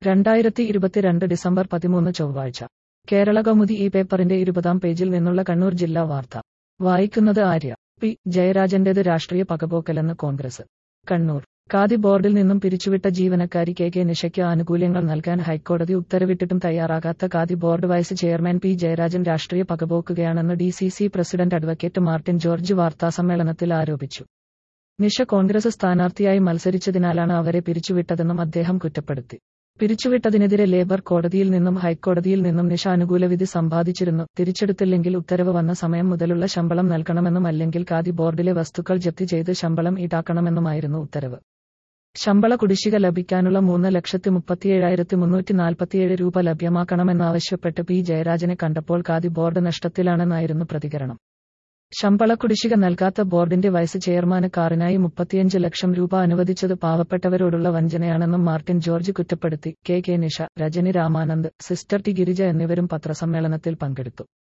രണ്ടായിരത്തി ഇരുപത്തിരണ്ട് ഡിസംബർ പതിമൂന്ന് ചൊവ്വാഴ്ച കേരള കൗമുദി ഈ പേപ്പറിന്റെ ഇരുപതാം പേജിൽ നിന്നുള്ള കണ്ണൂർ ജില്ലാ വാർത്ത വായിക്കുന്നത് ആര്യ പി ജയരാജന്റേത് രാഷ്ട്രീയ പകപോക്കലെന്ന് കോൺഗ്രസ് കണ്ണൂർ ഖാദി ബോർഡിൽ നിന്നും പിരിച്ചുവിട്ട ജീവനക്കാരി കെ കെ നിഷയ്ക്ക് ആനുകൂല്യങ്ങൾ നൽകാൻ ഹൈക്കോടതി ഉത്തരവിട്ടിട്ടും തയ്യാറാകാത്ത Khadi board vice chairman P Jayarajan രാഷ്ട്രീയ പകപോക്കുകയാണെന്ന് D C C president advocate Martin George വാർത്താസമ്മേളനത്തിൽ ആരോപിച്ചു നിഷ കോൺഗ്രസ് സ്ഥാനാർത്ഥിയായി മത്സരിച്ചതിനാലാണ് അവരെ പിരിച്ചുവിട്ടതെന്നും അദ്ദേഹം കുറ്റപ്പെടുത്തി പിരിച്ചുവിട്ടതിനെതിരെ ലേബർ കോടതിയിൽ നിന്നും ഹൈക്കോടതിയിൽ നിന്നും നിഷ അനുകൂല വിധി സമ്പാദിച്ചിരുന്നു തിരിച്ചെടുത്തില്ലെങ്കിൽ ഉത്തരവ് വന്ന സമയം മുതലുള്ള ശമ്പളം നൽകണമെന്നും അല്ലെങ്കിൽ ഖാദി ബോർഡിലെ വസ്തുക്കൾ ജപ്തി ചെയ്ത് ശമ്പളം ഈടാക്കണമെന്നുമായിരുന്നു ഉത്തരവ് ശമ്പള കുടിശ്ശിക ലഭിക്കാനുള്ള മൂന്ന് ലക്ഷത്തി മുപ്പത്തിയേഴായിരത്തി മുന്നൂറ്റി നാൽപ്പത്തിയേഴ് രൂപ ലഭ്യമാക്കണമെന്നാവശ്യപ്പെട്ട് പി ജയരാജനെ കണ്ടപ്പോൾ ഖാദി ബോർഡ് നഷ്ടത്തിലാണെന്നായിരുന്നു പ്രതികരണം ശമ്പള കുടിശ്ശിക നൽകാത്ത ബോർഡിന്റെ വൈസ് ചെയർമാന് കാറിനായി മുപ്പത്തിയഞ്ച് ലക്ഷം രൂപ അനുവദിച്ചത് പാവപ്പെട്ടവരോടുള്ള വഞ്ചനയാണെന്നും മാർട്ടിൻ ജോർജ് കുറ്റപ്പെടുത്തി K K Nisha Rajani Ramanand sister T Girija എന്നിവരും പത്രസമ്മേളനത്തിൽ പങ്കെടുത്തു